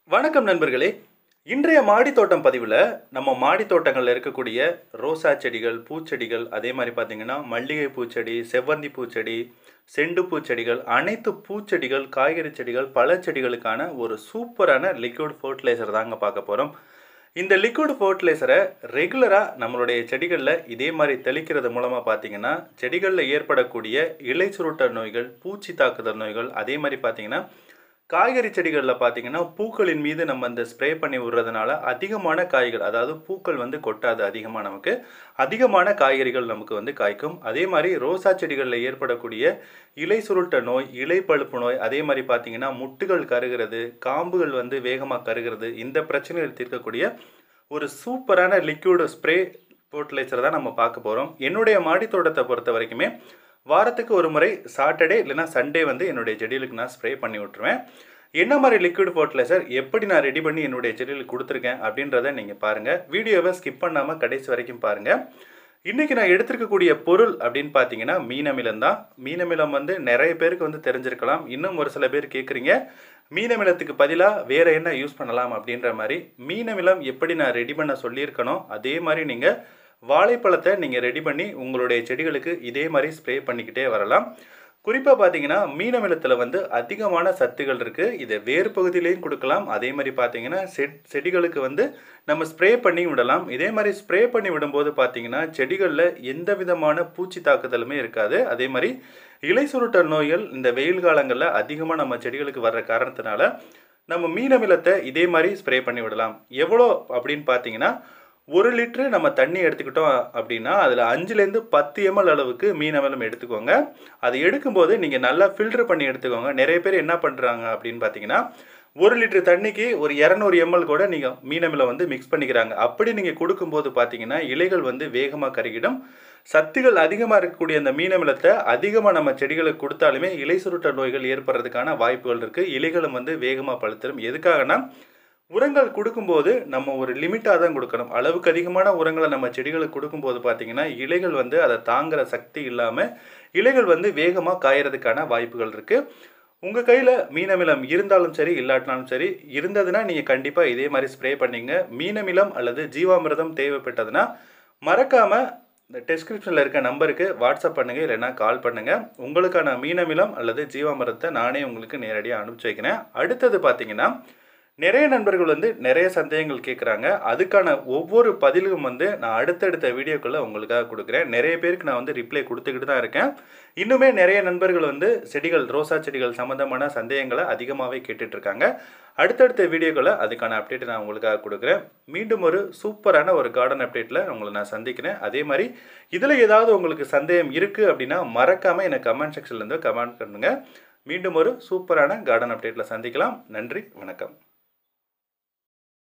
வணக்கம் நண்பர்களே இன்றைய மாடித்தோட்டம் பதிவில் நம்ம மாடித்தோட்டங்களில் இருக்கக்கூடிய ரோசா செடிகள் பூச்செடிகள் அதே மாதிரி பார்த்தீங்கன்னா மல்லிகை பூச்செடி செவ்வந்தி பூச்செடி செண்டு பூச்செடிகள் அனைத்து பூச்செடிகள் காய்கறி செடிகள் பழச்செடிகளுக்கான ஒரு சூப்பரான லிக்விட் ஃபர்டிலைசர் தாங்க பார்க்க போகிறோம் இந்த லிக்விட் ஃபர்டிலைசரை ரெகுலராக நம்மளுடைய செடிகளில் இதே மாதிரி தெளிக்கிறது மூலமாக பார்த்தீங்கன்னா செடிகளில் ஏற்படக்கூடிய இலை சுருட்ட நோய்கள் பூச்சி தாக்குதல் நோய்கள் அதே மாதிரி பார்த்தீங்கன்னா காய்கறி செடிகளில் பார்த்தீங்கன்னா பூக்களின் மீது நம்ம இந்த ஸ்ப்ரே பண்ணி விடுறதுனால அதிகமான காய்கள் அதாவது பூக்கள் வந்து கொட்டாது அதிகமாக நமக்கு அதிகமான காய்கறிகள் நமக்கு வந்து காய்க்கும் அதே மாதிரி ரோசா செடிகளில் ஏற்படக்கூடிய இலை சுருட்ட நோய் இலை பழுப்பு நோய் அதே மாதிரி பார்த்தீங்கன்னா முட்டுகள் கருகிறது காம்புகள் வந்து வேகமாக கருகிறது இந்த பிரச்சனைகள் தீர்க்கக்கூடிய ஒரு சூப்பரான லிக்விட் ஸ்ப்ரே ஃபர்டிலைசர் தான் நம்ம பார்க்க போகிறோம் என்னுடைய மாடித்தோட்டத்தை பொறுத்த வரைக்குமே வாரத்துக்கு ஒரு முறை சாட்டர்டே இல்லைனா சண்டே வந்து என்னுடைய செடிகளுக்கு நான் ஸ்ப்ரே பண்ணி விட்ருவேன் என்ன மாதிரி லிக்விட் ஃபர்டிலைசர் எப்படி நான் ரெடி பண்ணி என்னுடைய செடிகளுக்கு கொடுத்துருக்கேன் அப்படின்றத நீங்கள் பாருங்கள் வீடியோவை ஸ்கிப் பண்ணாமல் கடைசி வரைக்கும் பாருங்கள் இன்றைக்கி நான் எடுத்திருக்கக்கூடிய பொருள் அப்படின்னு பார்த்தீங்கன்னா மீனமிலம் தான் மீனமிலம் வந்து நிறைய பேருக்கு வந்து தெரிஞ்சிருக்கலாம் இன்னும் ஒரு சில பேர் கேட்குறீங்க மீனமிலத்துக்கு பதிலாக வேறு என்ன யூஸ் பண்ணலாம் அப்படின்ற மாதிரி மீனமிலம் எப்படி நான் ரெடி பண்ண சொல்லியிருக்கனோ அதே மாதிரி நீங்கள் வாழைப்பழத்தை நீங்கள் ரெடி பண்ணி உங்களுடைய செடிகளுக்கு இதே மாதிரி ஸ்ப்ரே பண்ணிக்கிட்டே வரலாம் குறிப்பாக பார்த்தீங்கன்னா மீனமிலத்தில் வந்து அதிகமான சத்துகள் இருக்குது இதை வேறு பகுதியிலையும் கொடுக்கலாம் அதே மாதிரி பார்த்தீங்கன்னா செட் செடிகளுக்கு வந்து நம்ம ஸ்ப்ரே பண்ணி விடலாம் இதே மாதிரி ஸ்ப்ரே பண்ணி விடும்போது பார்த்தீங்கன்னா செடிகளில் எந்த விதமான பூச்சி தாக்குதலுமே இருக்காது அதே மாதிரி இலை சுருட்ட நோய்கள் இந்த வெயில் காலங்களில் அதிகமாக நம்ம செடிகளுக்கு வர்ற காரணத்தினால நம்ம மீனமிலத்தை இதே மாதிரி ஸ்ப்ரே பண்ணி விடலாம் எவ்வளோ அப்படின்னு பார்த்தீங்கன்னா ஒரு லிட்ரு நம்ம தண்ணி எடுத்துக்கிட்டோம் அப்படின்னா அதில் அஞ்சுலேருந்து பத்து எம்எல் அளவுக்கு மீன் அமிலம் எடுத்துக்கோங்க அது எடுக்கும்போது நீங்கள் நல்லா ஃபில்டர் பண்ணி எடுத்துக்கோங்க நிறைய பேர் என்ன பண்ணுறாங்க அப்படின்னு பார்த்தீங்கன்னா ஒரு லிட்டர் தண்ணிக்கு ஒரு இரநூறு எம்எல் கூட நீங்கள் மீனமிலம் வந்து மிக்ஸ் பண்ணிக்கிறாங்க அப்படி நீங்கள் கொடுக்கும்போது பார்த்தீங்கன்னா இலைகள் வந்து வேகமாக கருகிடும் சத்துகள் அதிகமாக இருக்கக்கூடிய அந்த மீனமிலத்தை அதிகமாக நம்ம செடிகளுக்கு கொடுத்தாலுமே இலை சுருட்ட நோய்கள் ஏற்படுறதுக்கான வாய்ப்புகள் இருக்குது இலைகளும் வந்து வேகமாக பழுத்துரும் எதுக்காகனா உரங்கள் கொடுக்கும்போது நம்ம ஒரு லிமிட்டாக தான் கொடுக்கணும் அளவுக்கு அதிகமான உரங்களை நம்ம செடிகளுக்கு கொடுக்கும்போது பார்த்தீங்கன்னா இலைகள் வந்து அதை தாங்குகிற சக்தி இல்லாமல் இலைகள் வந்து வேகமாக காயறதுக்கான வாய்ப்புகள் இருக்குது உங்கள் கையில் மீனமிலம் இருந்தாலும் சரி இல்லாட்டினாலும் சரி இருந்ததுன்னா நீங்கள் கண்டிப்பாக இதே மாதிரி ஸ்ப்ரே பண்ணிங்க மீனமிலம் அல்லது ஜீவாமிர்தம் தேவைப்பட்டதுன்னா மறக்காமல் இந்த டெஸ்கிரிப்ஷனில் இருக்க நம்பருக்கு வாட்ஸ்அப் பண்ணுங்கள் இல்லைன்னா கால் பண்ணுங்கள் உங்களுக்கான மீனமிலம் அல்லது ஜீவாமிரத்தை நானே உங்களுக்கு நேரடியாக அனுப்பிச்சி வைக்கிறேன் அடுத்தது பார்த்தீங்கன்னா நிறைய நண்பர்கள் வந்து நிறைய சந்தேகங்கள் கேட்குறாங்க அதுக்கான ஒவ்வொரு பதிலும் வந்து நான் அடுத்தடுத்த வீடியோக்களில் உங்களுக்காக கொடுக்குறேன் நிறைய பேருக்கு நான் வந்து ரிப்ளை கொடுத்துக்கிட்டு தான் இருக்கேன் இன்னுமே நிறைய நண்பர்கள் வந்து செடிகள் ரோசா செடிகள் சம்மந்தமான சந்தேகங்களை அதிகமாகவே கேட்டுட்ருக்காங்க அடுத்தடுத்த வீடியோக்களை அதுக்கான அப்டேட் நான் உங்களுக்காக கொடுக்குறேன் மீண்டும் ஒரு சூப்பரான ஒரு கார்டன் அப்டேட்டில் உங்களை நான் சந்திக்கிறேன் அதே மாதிரி இதில் ஏதாவது உங்களுக்கு சந்தேகம் இருக்குது அப்படின்னா மறக்காமல் எனக்கு கமெண்ட் செக்ஷன்லேருந்து கமெண்ட் பண்ணுங்கள் மீண்டும் ஒரு சூப்பரான கார்டன் அப்டேட்டில் சந்திக்கலாம் நன்றி வணக்கம்